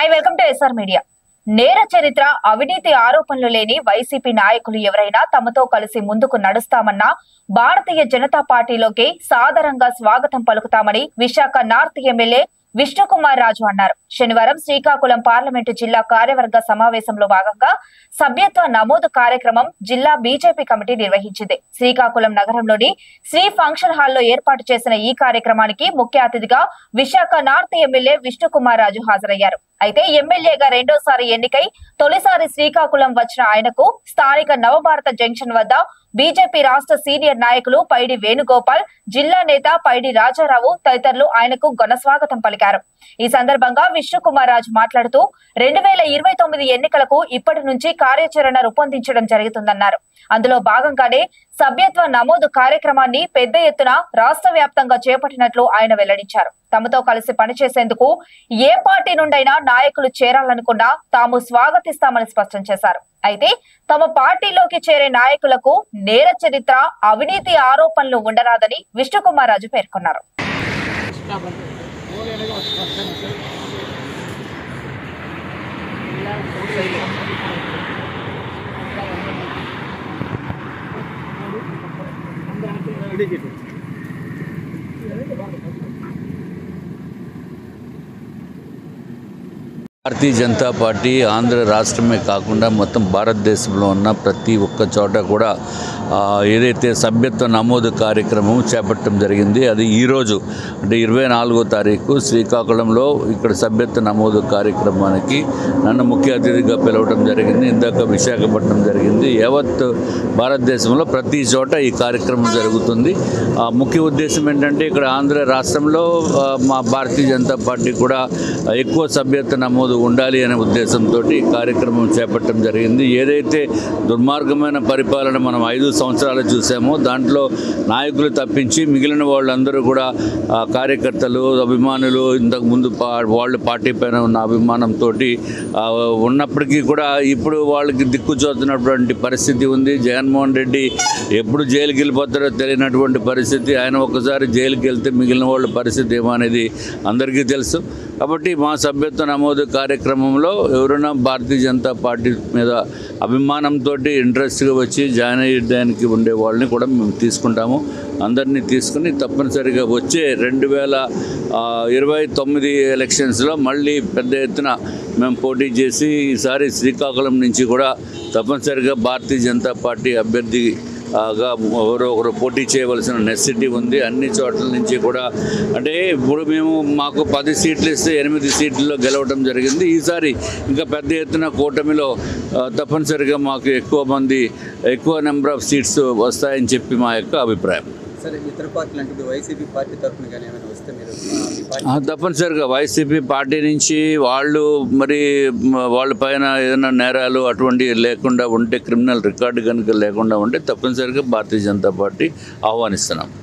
high welcome to SR media నేర చరిత్ర అవినీతి ఆరోపణలు లేని వైసీపీ నాయకులు ఎవరైనా తమతో కలిసి ముందుకు నడుస్తామన్నా భారతీయ జనతా పార్టీలోకి సాదరంగా స్వాగతం పలుకుతామని విశాఖ నార్త్ ఎమ్మెల్యే విష్ణుకుమార్ రాజు అన్నారు శనివారం శ్రీకాకుళం పార్లమెంటు జిల్లా కార్యవర్గ సమావేశంలో భాగంగా సభ్యత్వ నమోదు కార్యక్రమం జిల్లా బీజేపీ కమిటీ నిర్వహించింది శ్రీకాకుళం నగరంలోని శ్రీ ఫంక్షన్ హాల్లో ఏర్పాటు చేసిన ఈ కార్యక్రమానికి ముఖ్య అతిథిగా విశాఖ నార్త్ ఎమ్మెల్యే విష్ణుకుమార్ రాజు హాజరయ్యారు అయితే ఎమ్మెల్యేగా రెండోసారి ఎన్నికై తొలిసారి శ్రీకాకుళం వచ్చిన ఆయనకు స్థానిక నవభారత జంక్షన్ వద్ద బీజేపీ రాష్ట్ర సీనియర్ నాయకులు పైడి వేణుగోపాల్ జిల్లా నేత పైడి రాజారావు తదితరులు ఆయనకు ఘన స్వాగతం పలికారు ఈ సందర్భంగా విష్ణుకుమార్ రాజు మాట్లాడుతూ రెండు వేల ఇరవై తొమ్మిది ఎన్నికలకు ఇప్పటి నుంచి కార్యాచరణ రూపొందించడం జరుగుతుందన్నారు అందులో భాగంగానే సభ్యత్వ నమోదు కార్యక్రమాన్ని పెద్ద ఎత్తున రాష్ట్ర వ్యాప్తంగా చేపట్టినట్లు ఆయన వెల్లడించారు తమతో కలిసి పనిచేసేందుకు ఏ పార్టీ నుండైనా నాయకులు చేరాలనుకున్నా తాము స్వాగతిస్తామని స్పష్టం చేశారు అయితే తమ పార్టీలోకి చేరే నాయకులకు నేర చరిత్ర అవినీతి ఆరోపణలు ఉండరాదని విష్ణుకుమార్ రాజు పేర్కొన్నారు భారతీయ జనతా పార్టీ ఆంధ్ర రాష్ట్రమే కాకుండా మొత్తం భారతదేశంలో ఉన్న ప్రతి ఒక్క చోట కూడా ఆ, ఏదైతే సభ్యత్వ నమోదు కార్యక్రమం చేపట్టడం జరిగింది అది ఈరోజు అంటే ఇరవై నాలుగో తారీఖు శ్రీకాకుళంలో ఇక్కడ సభ్యత్వ నమోదు కార్యక్రమానికి నన్ను ముఖ్య అతిథిగా పిలవడం జరిగింది ఇందాక విశాఖపట్నం జరిగింది యావత్ భారతదేశంలో ప్రతి చోట ఈ కార్యక్రమం జరుగుతుంది ఆ ముఖ్య ఉద్దేశం ఏంటంటే ఇక్కడ ఆంధ్ర రాష్ట్రంలో ఆ, మా భారతీయ జనతా పార్టీ కూడా ఎక్కువ సభ్యత్వ నమోదు ఉండాలి అనే ఉద్దేశంతో ఈ కార్యక్రమం చేపట్టడం జరిగింది ఏదైతే దుర్మార్గమైన పరిపాలన మనం ఐదు సంవత్సరాలు చూసామో దాంట్లో నాయకులు తప్పించి మిగిలిన వాళ్ళందరూ కూడా ఆ, కార్యకర్తలు అభిమానులు ఇంతకు ముందు పా వాళ్ళు పార్టీ పైన ఉన్న అభిమానంతో ఉన్నప్పటికీ కూడా ఇప్పుడు వాళ్ళకి దిక్కు చూస్తున్నటువంటి పరిస్థితి ఉంది జగన్మోహన్ రెడ్డి ఎప్పుడు జైలుకి వెళ్ళిపోతారో తెలియనటువంటి పరిస్థితి ఆయన ఒకసారి జైలుకి వెళ్తే మిగిలిన వాళ్ళ పరిస్థితి ఏమో అనేది అందరికీ తెలుసు కాబట్టి మా సభ్యత్వ నమోదు కార్యక్రమంలో ఎవరైనా భారతీయ జనతా పార్టీ మీద అభిమానంతో ఇంట్రెస్ట్గా వచ్చి జాయిన్ అయ్యడానికి ఉండే వాళ్ళని కూడా మేము తీసుకుంటాము అందరినీ తీసుకుని తప్పనిసరిగా వచ్చే రెండు వేల ఆ, ఇరవై తొమ్మిది ఎలక్షన్స్లో మళ్ళీ పెద్ద ఎత్తున మేము పోటీ చేసి ఈసారి శ్రీకాకుళం నుంచి కూడా తప్పనిసరిగా భారతీయ జనతా పార్టీ అభ్యర్థి ఆ, గా ఎవరో ఒకరు పోటీ చేయవలసిన నెసిటీ ఉంది అన్ని చోట్ల నుంచి కూడా అంటే ఇప్పుడు మేము మాకు పది సీట్లు ఇస్తే ఎనిమిది సీట్లలో గెలవడం జరిగింది ఈసారి ఇంకా పెద్ద ఎత్తున కూటమిలో ఆ, తప్పనిసరిగా మాకు ఎక్కువ మంది ఎక్కువ నెంబర్ ఆఫ్ సీట్స్ వస్తాయని చెప్పి మా యొక్క అభిప్రాయం సరే ఇతర పార్టీలు అంటే ఇప్పుడు వైసీపీ పార్టీ తరఫున కానీ ఏమైనా వస్తే మీరు ఆ, మీ పార్టీ ఆ, తప్పనిసరిగా వైసీపీ పార్టీ నుంచి వాళ్ళు మరి మ, వాళ్ళ పైన ఏదైనా నేరాలు అటువంటివి లేకుండా ఉంటే క్రిమినల్ రికార్డు కనుక లేకుండా ఉంటే తప్పనిసరిగా భారతీయ జనతా పార్టీ ఆహ్వానిస్తున్నాం